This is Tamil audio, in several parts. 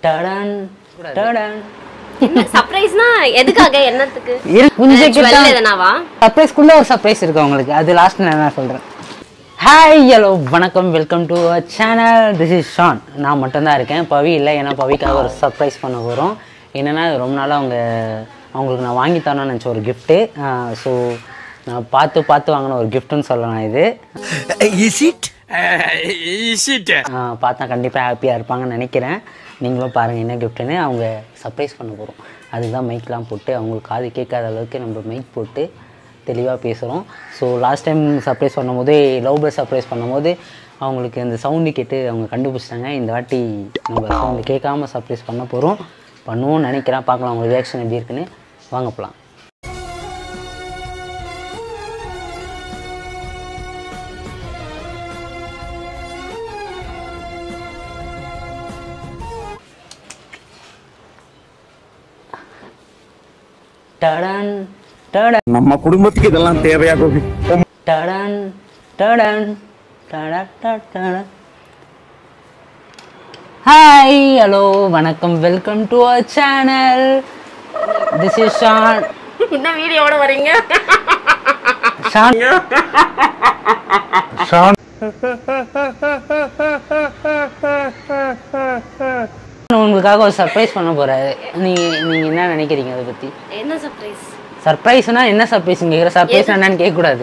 டடன் டடன் என்ன சர்ப்ரைஸ்னா எதுக்காக என்னத்துக்கு இரு, கொஞ்சம் கிட்ட ஜுவல் எதனாவா சர்ப்ரைஸ்க்குள்ள ஒரு சர்ப்ரைஸ் இருக்கு உங்களுக்கு அது லாஸ்ட் நான் என்ன சொல்றேன் ஹாய் ஹலோ வணக்கம் welcome to channel this is Shan நான் மட்டும்தான் இருக்கேன் பவி இல்லை ஏன்னா பவிக்காக ஒரு சர்ப்ரைஸ் பண்ண போகிறோம் என்னென்னா இது ரொம்ப நாளாக அவங்க அவங்களுக்கு நான் வாங்கி தரணும்னு நினச்ச ஒரு கிஃப்ட்டு ஸோ நான் பார்த்து பார்த்து வாங்கின ஒரு கிஃப்ட்டுன்னு சொல்லலாம் இது Is it? is it? ஆஹ் பார்த்தா கண்டிப்பாக ஹாப்பியாக இருப்பாங்கன்னு நினைக்கிறேன் நீங்களும் பாருங்கள் என்ன கிஃப்ட்டுன்னு அவங்க சர்ப்ரைஸ் பண்ண போகிறோம் அதுதான் மைக்லாம் போட்டு அவங்களுக்கு காது கேட்காத அளவுக்கு நம்ம மைக் போட்டு தெளிவாக பேசுகிறோம் ஸோ லாஸ்ட் டைம் சர்ப்ரைஸ் பண்ணும்போது லவ் பேர்ட் சர்ப்ரைஸ் பண்ணும்போது அவங்களுக்கு இந்த சவுண்டு கேட்டு அவங்க கண்டுபிடிச்சிட்டாங்க இந்த வாட்டி நம்ம சவுண்டு கேட்காம சர்ப்ரைஸ் பண்ண போகிறோம் பண்ணுவோம்னு நினைக்கிறேன் பார்க்கலாம் அவங்க ரியாக்ஷன் எப்படி இருக்குன்னு வாங்க போகலாம் டடன் டடன் நம்ம குடும்பத்துக்கு இதெல்லாம் தேவையா கோபி டடன் டடன் டடன் ஹாய் ஹலோ வணக்கம் welcome to our channel this is Shan என்ன வீடியோட வரீங்க ஷான் ஷான் உங்களுக்காக ஒரு சர்ப்ரைஸ் பண்ண போறாரு நீங்க நீங்க என்ன நினைக்கிறீங்க அதை பத்தி என்ன சர்ப்ரைஸ் சர்ப்ரைஸ்னா என்ன சர்ப்ரைஸ் கேட்குற சர்ப்ரைஸ் என்னன்னு கேட்கக்கூடாது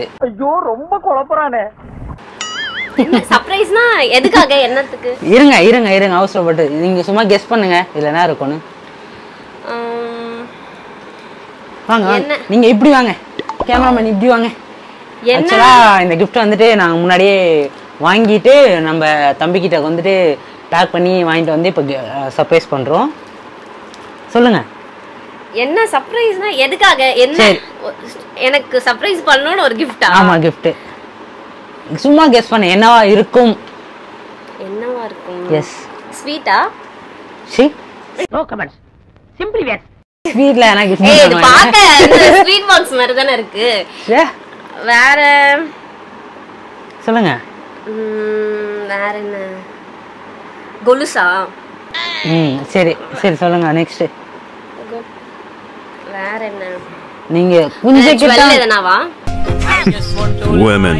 என்ன சர்ப்ரைஸ்னா எதுக்காக என்னத்துக்கு இருங்க இருங்க இருங்க அவசரப்பட்டு நீங்க சும்மா கெஸ் பண்ணுங்க இதுல என்ன இருக்கும்னு ஆம், வாங்க வாங்க. என்ன? நீங்க இப்படி வாங்க கேமராமேன் இப்படி வாங்க என்ன ஆக்சுவலா இந்த gift வந்துட்டு நாங்க முன்னாடியே வாங்கிட்டு நம்ம தம்பிக்கிட்ட வந்துட்டு பேக் பண்ணி வாங்கிட்டு வந்து இப்போ சர்ப்ரைஸ் பண்றோம் சொல்லுங்க என்ன சர்ப்ரைஸ்னா எதுக்காக என்ன சரி. எனக்கு சர்ப்ரைஸ் பண்ணணும்னு ஒரு கிஃப்டா ஆமா gift சும்மா கெஸ் பண்ணு என்னவா இருக்கும் என்னவா இருக்கும் எஸ் ஸ்வீட்டா சி நோ கமெண்ட்ஸ் சிம்பிளி வேர் ஸ்வீட்ல எனக்கு ஏய் இது gift பார்க்க ஸ்வீட் பாக்ஸ் மாதிரி தானே இருக்கு ஏ, வேற சொல்லுங்க ம், வேற என்ன கொலுசா ம் சரி சரி சொல்லுங்க நெக்ஸ்ட் கொ- வேற என்ன நீங்க கொஞ்சம் கிட்ட ஜுவல் எதனாவா Women.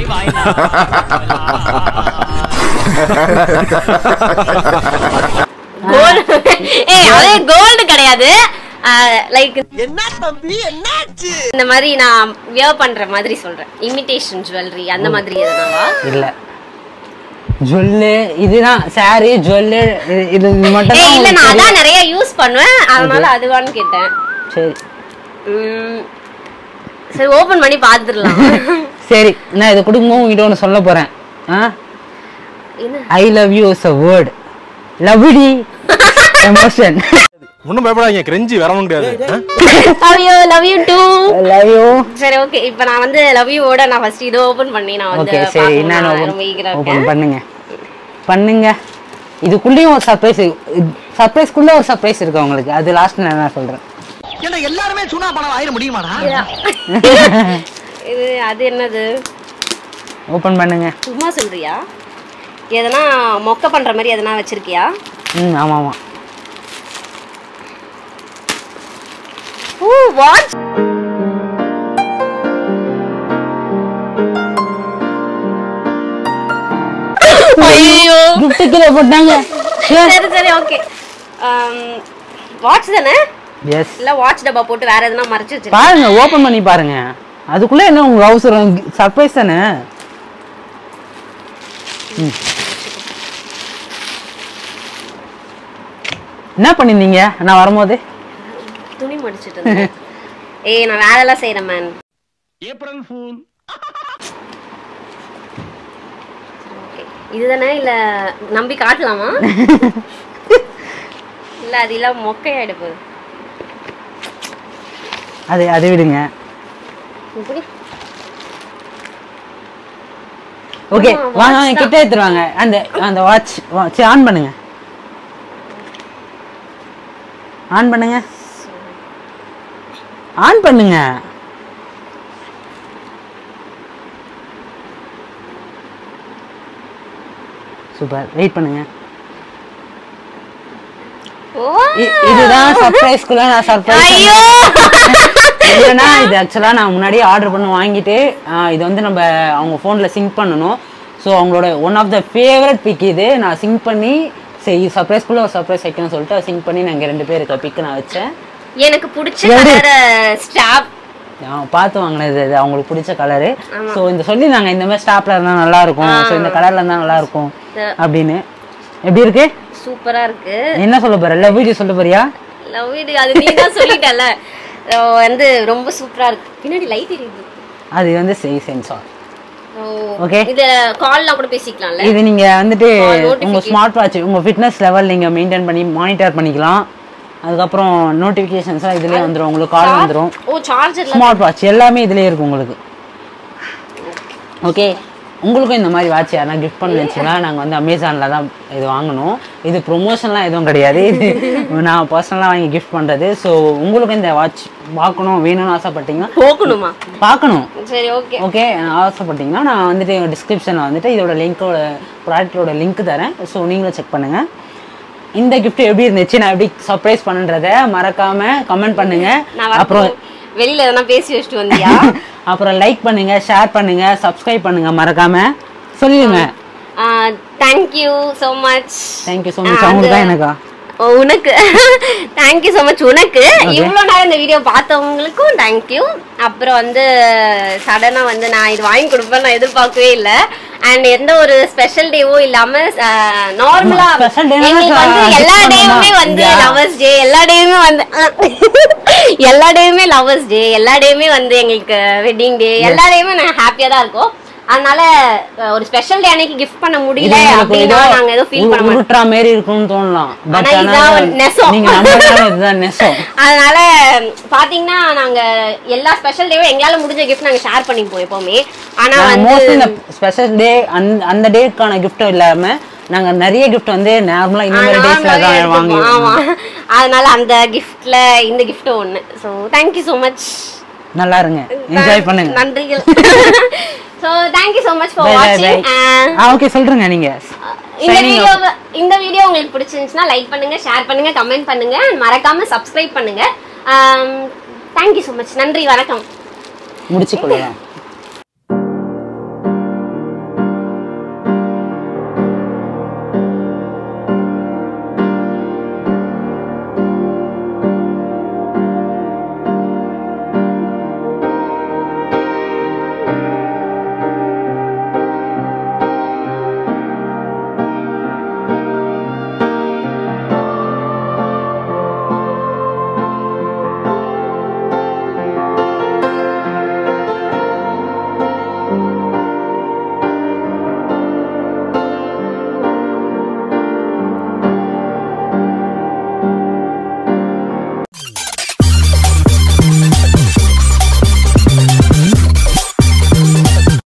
கோல்டு ஏய் அது கோல்டு கிடையாது லைக் என்ன தம்பி என்னாச்சு இந்த மாதிரி நான் வியர் பண்ற மாதிரி சொல்றேன் இமிடேஷன் ஜுவல்லரி அந்த மாதிரி எதனாவா இல்ல ஜுவல்லு இதுதான் சாரி ஜுவல்லு இது- இது மட்டும் ஏய் தான் இல்ல உங்களுக்கு நான் தெரியும். அதான் நிறைய யூஸ் பண்ணுவேன் அதனால அதுவான்னு கேட்டேன் சரி ம், சரி ஓபன் பண்ணி பாத்துடலாம் சரி நான் இது கொடுக்கும்போது உங்ககிட்ட ஒன்று சொல்ல போறேன் ஆ என்ன I love you is a word love the emotion ஒன்றும் பயப்படாதீங்க கிரெஞ்சி வரவும் கிடையாது ஆ? Love you love you too love you சரி ஓகே இப்போ நான் வந்து லவ் யூவோட நான் ஃபர்ஸ்ட் இதை ஓபன் பண்ணி நான் வந்து ஓகே சரி பார்க்கணும். என்னன்னு நான் ஓப்பன் ரொம்ப eager ஆ ஓப்பன் இருக்கேன் பண்ணுங்க பண்ணுங்க இதுக்குள்ளேயும் ஒரு சர்ப்ரைஸ் சர்ப்ரைஸ்க்குள்ள ஒரு சர்ப்ரைஸ் இருக்கு உங்களுக்கு அது லாஸ்ட் நான் என்ன சொல்றேன் என்ன எல்லாருமே சுனா பணம் ஆயிர முடியுமாடா இது அது என்னது ஓப்பன் பண்ணுங்க சும்மா சொல்றியா எதனா மொக்க பண்ற மாதிரி எதனா வச்சிருக்கியா ம் ஆமாம் ஆமாம் ஓ வாட்ச் ஐயோ gift கீழே போட்டாங்க சரி சரி ஓகே வாட்ச் தானே எஸ் இல்ல வாட்ச் டப்பா போட்டு வேற எதனா மறைச்சு வச்சிருக்கேன் பாருங்க ஓபன் பண்ணி பாருங்க அதுக்குள்ள என்ன உங்களுக்கு அவசரம் சர்ப்ரைஸ் தானே ம். என்ன பண்ணிருந்தீங்க நான் வரும்போது துணி மடிச்சிட்டு இருந்தேன் ஏய் நான் வேலை எல்லாம் செய்யறேன் மேன் ஏப்ரல் ஃபூல் இதுதானே இல்ல நம்பி காட்டலாமா இல்ல அது இல்ல மொக்கையாயிடு போகுது அது அது விடுங்க இப்படி ஓகே ஆமா, வாங்க watch வாங்க தான். கிட்ட எடுத்துருவாங்க அந்த அந்த வாட்ச் சரி ஆன் பண்ணுங்க ஆன் பண்ணுங்க ஆன் பண்ணுங்க சூப்பர் வெயிட் பண்ணுங்க ஓ இதுதான் சர்ப்ரைஸ்க்குள்ள நான் சர்ப்ரைஸ் ஐயோ இல்லைன்னா இது ஆக்சுவலாக நான் முன்னாடியே ஆர்டர் பண்ணி வாங்கிட்டு ஆ, இது வந்து நம்ம அவங்க ஃபோனில் சிங்க் பண்ணணும் ஸோ அவங்களோட one of the favourite pick இது நான் சிங்க் பண்ணி சரி சர்ப்ரைஸ்க்குள்ளே ஒரு சர்ப்ரைஸ் வைக்கணும்னு சொல்லிட்டு சிங்க் பண்ணி நாங்கள் ரெண்டு பேருக்கு பிக்கு நான் வச்சேன் எனக்கு பிடிச்ச எது? கலர் ஸ்டாப் நான் பார்த்து வாங்கினது இது அவங்களுக்கு பிடிச்ச கலரு ஸோ இந்த சொல்லி நாங்கள் இந்த மாதிரி ஸ்டாப்ல இருந்தால் நல்லா இருக்கும் ஸோ இந்த கலர்ல இருந்தால் நல்லா இருக்கும் அப்படின்னு எப்படி இருக்கு சூப்பரா இருக்கு என்ன சொல்ல போற லவ் வீடியோ சொல்ல போறியா லவ் இது அது நீ தான் சொல்லிட்டல வந்து ரொம்ப சூப்பரா இருக்கு பின்னாடி லைட் எரியுது அது வந்து செய் சென்சார் ஓ, Okay. இது கால்லாம் கூட பேசிக்கலாம்ல இது நீங்க வந்துட்டு Call உங்க notification. ஸ்மார்ட் வாட்ச் உங்க ஃபிட்னஸ் லெவல் நீங்க மெயின்டைன் பண்ணி மானிட்டர் பண்ணிக்கலாம் அதுக்கப்புறம் நோட்டிஃபிகேஷன்ஸ்லாம் இதுலயே வந்துரும் உங்களுக்கு கால் வந்துரும் ஓ சார்ஜர்ல ஸ்மார்ட் வாட்ச் எல்லாமே இதுலயே இருக்கும் உங்களுக்கு ஓகே உங்களுக்கும் இந்த மாதிரி வாட்ச் யாரா கிஃப்ட் பண்ண நினச்சிங்கன்னா நாங்கள் வந்து அமேசானில் தான் இது வாங்கணும் இது ப்ரொமோஷன்லாம் எதுவும் கிடையாது இது நான் பர்சனலாக வாங்கி கிஃப்ட் பண்ணுறது ஸோ உங்களுக்கும் இந்த வாட்ச் பார்க்கணும் வேணும்னு ஆசைப்பட்டீங்கன்னா போகணுமா பார்க்கணும் சரி ஓகே ஓகே ஆசைப்பட்டீங்கன்னா நான் வந்துட்டு டிஸ்கிரிப்ஷனில் வந்துட்டு இதோட லிங்க்கோட ப்ராடக்டோட லிங்க் தரேன் ஸோ நீங்களும் செக் பண்ணுங்கள் இந்த gift எப்படி இருந்துச்சு நான் எப்படி சர்ப்ரைஸ் பண்ணுறத மறக்காம கமெண்ட் பண்ணுங்க நான் அப்புறம் அப்புறம் வெளியில எதனா பேசி வச்சுட்டு வந்தியா அப்புறம் லைக் பண்ணுங்க ஷேர் பண்ணுங்க சப்ஸ்கிரைப் பண்ணுங்க மறக்காம சொல்லிடுங்க thank you so much thank you so much அவங்களுக்கு தான் எனக்கா உனக்கு தேங்க்யூ ஸோ மச் உனக்கு இவ்வளோ நேரம் இந்த வீடியோ பார்த்தவங்களுக்கும் தேங்க்யூ அப்புறம் வந்து சடனாக வந்து நான் இது வாங்கி கொடுப்பேன் நான் எதிர்பார்க்கவே இல்லை அண்ட் எந்த ஒரு ஸ்பெஷல் டேவோ இல்லாம நார்மலா ஆமா, special day னா எங்களுக்கு வந்து gift எல்லா பண்ணணுமா? டேயுமே வந்து Yeah. லவர்ஸ் டே எல்லா டேயுமே வந்து எல்லா டேயுமே லவர்ஸ் டே எல்லா டேயுமே வந்து எங்களுக்கு வெட்டிங் டே எல்லா டேயுமே நாங்கள் ஹாப்பியாக தான் இருக்கோம் அதனால அஹ், ஒரு ஸ்பெஷல் டே அன்னைக்கு கிஃப்ட் பண்ண இது முடியல உங்களுக்கு அப்படின்னா ஏதோ நாங்க எதுவும் ஃபீல் உரு- பண்ண மாட்டோம் உருட்டுற மாதிரி இருக்கும்னு தோணலாம் பட் ஆனா ஆனா இதுதான் நெசம். நீங்க நம்பலாம் இதுதான் நெசம் அதனால பாத்தீங்கன்னா நாங்க எல்லா ஸ்பெஷல் டேவும் எங்களால முடிஞ்ச கிஃப்ட் நாங்க ஷேர் பண்ணிப்போம் எப்பவுமே ஆனா வந்து மோஸ்ட்லி இந்த ஸ்பெஷல் டே அந்த அந்த டேக்கான கிஃப்ட் இல்லாம நாங்க நிறைய கிஃப்ட் வந்து நார்மலா இந்த மாதிரி ஆ, டேஸ்ல நார்மலாவே தான் எடுத்துப்போம். வாங்கி ஆமா அதனால அந்த கிஃப்ட்ல இந்த கிஃப்ட் ஒண்ணு ஸோ தேங்க்யூ ஸோ மச் நல்லா இருங்க என்ஜாய் பண்ணுங்க நன்றிகள் so thank you so much for bye bye bye வாட்சிங் ஆ ஓகே சொல்றேங்க நீங்க இந்த Signing வீடியோ off. இந்த வீடியோ உங்களுக்கு பிடிச்சிருந்துச்சுன்னா லைக் பண்ணுங்க ஷேர் பண்ணுங்க கமெண்ட் பண்ணுங்க and மறக்காம சப்ஸ்கிரைப் பண்ணுங்க தேங்க்யூ ஸோ மச் நன்றி வணக்கம் முடிச்சு கொள்ளலாம்